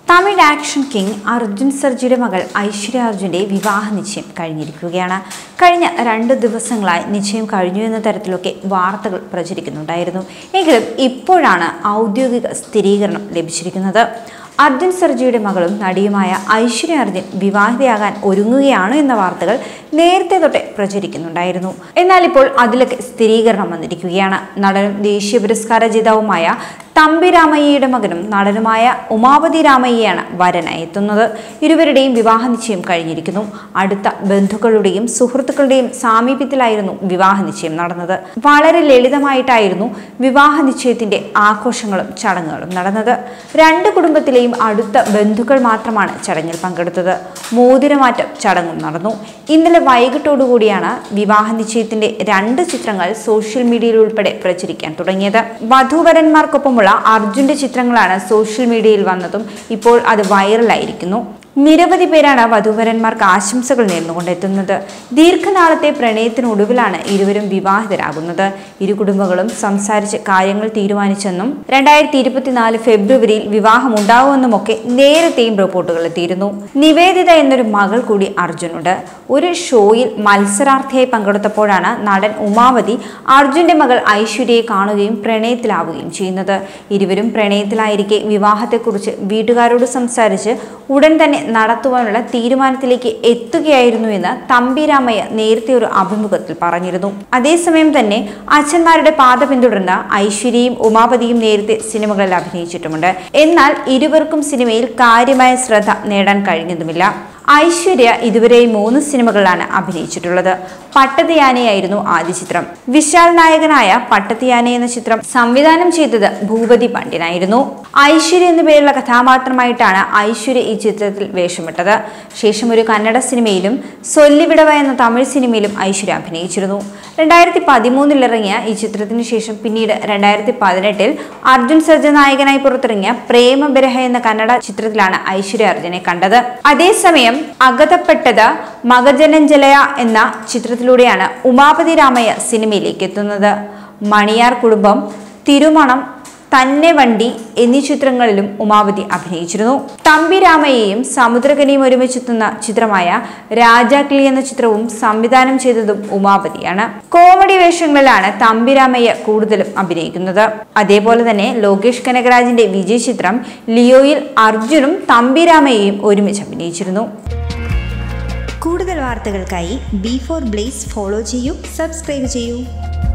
Tamil action king Arjun സർജിയുടെ മകൾ ഐശ്വര്യ അർജുൻ്റെ വിവാഹ നിശ്ചയം കഴിഞ്ഞിരിക്കുകയാണ് കഴിഞ്ഞ രണ്ട് ദിവസങ്ങളായി നിശ്ചയം കഴിഞ്ഞു എന്ന തരത്തിലൊക്കെ വാർത്തകൾ പ്രചരിക്കുന്നുണ്ടായിരുന്നു എങ്കിലും ഇപ്പോഴാണ് ഔദ്യോഗിക സ്ഥിരീകരണം ലഭിച്ചിരിക്കുന്നത് അർജുൻ സർജിയുടെ മകളും നടിയുമായ ഐശ്വര്യ അർജുൻ വിവാഹിതയാകാൻ ഒരുങ്ങുകയാണ് എന്ന വാർത്തകൾ നേരത്തെ തൊട്ടേ പ്രചരിക്കുന്നുണ്ടായിരുന്നു എന്നാൽ ഇപ്പോൾ അതിലൊക്കെ സ്ഥിരീകരണം വന്നിരിക്കുകയാണ് നടനും ദേശീയ പുരസ്കാര ജേതാവുമായ തമ്പി രാമയ്യയുടെ മകനും നടനുമായ ഉമാപതി രാമയ്യയാണ് വരനായി എത്തുന്നത് ഇരുവരുടെയും വിവാഹ നിശ്ചയം കഴിഞ്ഞിരിക്കുന്നു അടുത്ത ബന്ധുക്കളുടെയും സുഹൃത്തുക്കളുടെയും സാമീപ്യത്തിലായിരുന്നു വിവാഹ നിശ്ചയം നടന്നത് വളരെ ലളിതമായിട്ടായിരുന്നു വിവാഹ നിശ്ചയത്തിന്റെ ആഘോഷങ്ങളും ചടങ്ങുകളും നടന്നത് രണ്ട് കുടുംബത്തിലെയും അടുത്ത ബന്ധുക്കൾ മാത്രമാണ് ചടങ്ങിൽ പങ്കെടുത്തത് മോതിരമാറ്റം ചടങ്ങും നടന്നു ഇന്നലെ വൈകിട്ടോടുകൂടിയാണ് വിവാഹ നിശ്ചയത്തിന്റെ രണ്ട് ചിത്രങ്ങൾ സോഷ്യൽ മീഡിയയിൽ ഉൾപ്പെടെ പ്രചരിക്കാൻ തുടങ്ങിയത് വധൂവരന്മാർക്കൊപ്പമുള്ള അർജുന്റെ ചിത്രങ്ങളാണ് സോഷ്യൽ മീഡിയയിൽ വന്നതും ഇപ്പോൾ അത് വൈറലായിരിക്കുന്നു നിരവധി പേരാണ് വധൂവരന്മാർക്ക് ആശംസകൾ നേർന്നുകൊണ്ടെത്തുന്നത് ദീർഘനാളത്തെ പ്രണയത്തിനൊടുവിലാണ് ഇരുവരും വിവാഹിതരാകുന്നത് ഇരു കുടുംബങ്ങളും സംസാരിച്ച് കാര്യങ്ങൾ തീരുമാനിച്ചെന്നും രണ്ടായിരത്തി ഇരുപത്തിനാല് ഫെബ്രുവരിയിൽ വിവാഹം ഉണ്ടാവുമെന്നുമൊക്കെ നേരത്തെയും റിപ്പോർട്ടുകൾ എത്തിയിരുന്നു നിവേദിത എന്നൊരു മകൾ കൂടി അർജുനുണ്ട് ഒരു ഷോയിൽ മത്സരാർത്ഥിയായി പങ്കെടുത്തപ്പോഴാണ് നടൻ ഉമാവതി അർജുന്റെ മകൾ ഐശ്വര്യയെ കാണുകയും പ്രണയത്തിലാവുകയും ചെയ്യുന്നത് ഇരുവരും പ്രണയത്തിലായിരിക്കെ വിവാഹത്തെക്കുറിച്ച് വീട്ടുകാരോട് സംസാരിച്ച് ഉടൻ തന്നെ നടത്തുവാനുള്ള തീരുമാനത്തിലേക്ക് എത്തുകയായിരുന്നു എന്ന് തമ്പിരാമയ്യ നേരത്തെ ഒരു അഭിമുഖത്തിൽ പറഞ്ഞിരുന്നു അതേസമയം തന്നെ അച്ഛന്മാരുടെ പാത പിന്തുടർന്ന ഐശ്വര്യയും ഉമാപതിയും നേരത്തെ സിനിമകളിൽ അഭിനയിച്ചിട്ടുമുണ്ട് എന്നാൽ ഇരുവർക്കും സിനിമയിൽ കാര്യമായ ശ്രദ്ധ നേടാൻ കഴിഞ്ഞതുമില്ല ഐശ്വര്യ ഇതുവരെ മൂന്ന് സിനിമകളിലാണ് അഭിനയിച്ചിട്ടുള്ളത് പട്ടതിയാനയായിരുന്നു ആദ്യ ചിത്രം വിശാൽ നായകനായ പട്ടതിയാന എന്ന ചിത്രം സംവിധാനം ചെയ്തത് ഭൂപതി പണ്ഡ്യനായിരുന്നു ഐശ്വര്യ എന്ന പേരുള്ള കഥാപാത്രമായിട്ടാണ് ഐശ്വര്യ ഈ ചിത്രത്തിൽ വേഷമിട്ടത് ശേഷം ഒരു കന്നഡ സിനിമയിലും സൊല്ലിവിടവ എന്ന തമിഴ് സിനിമയിലും ഐശ്വര്യ അഭിനയിച്ചിരുന്നു രണ്ടായിരത്തി പതിമൂന്നിൽ ഇറങ്ങിയ ഈ ചിത്രത്തിന് ശേഷം പിന്നീട് രണ്ടായിരത്തി പതിനെട്ടിൽ അർജുൻ സർജ നായകനായി പുറത്തിറങ്ങിയ പ്രേമബരഹ എന്ന കന്നഡ ചിത്രത്തിലാണ് ഐശ്വര്യ അർജുനെ കണ്ടത് അതേസമയം അഗതപ്പെട്ടത് മകജനഞ്ജലയ എന്ന ചിത്രത്തിലൂടെയാണ് ഉമാപതി രാമയ്യ സിനിമയിലേക്ക് എത്തുന്നത് മണിയാർ കുടുംബം തിരുമണം തന്നെ വണ്ടി എന്നീ ചിത്രങ്ങളിലും ഉമാവതി അഭിനയിച്ചിരുന്നു തമ്പി രാമയ്യയും സമുദ്രകനിയും ഒരുമിച്ചെത്തുന്ന ചിത്രമായ രാജാക്കിളി എന്ന ചിത്രവും സംവിധാനം ചെയ്തതും ഉമാവതിയാണ് കോമഡി വേഷങ്ങളിലാണ് തമ്പി രാമയ്യ കൂടുതലും അഭിനയിക്കുന്നത് അതേപോലെ തന്നെ ലോകേഷ് കനകരാജിന്റെ വിജയ് ചിത്രം ലിയോയിൽ അർജുനും തമ്പി രാമയ്യയും ഒരുമിച്ച് അഭിനയിച്ചിരുന്നു കൂടുതൽ വാർത്തകൾക്കായി ബി ഫോർ ബ്ലേസ് ഫോളോ ചെയ്യൂ സബ്സ്ക്രൈബ് ചെയ്യൂ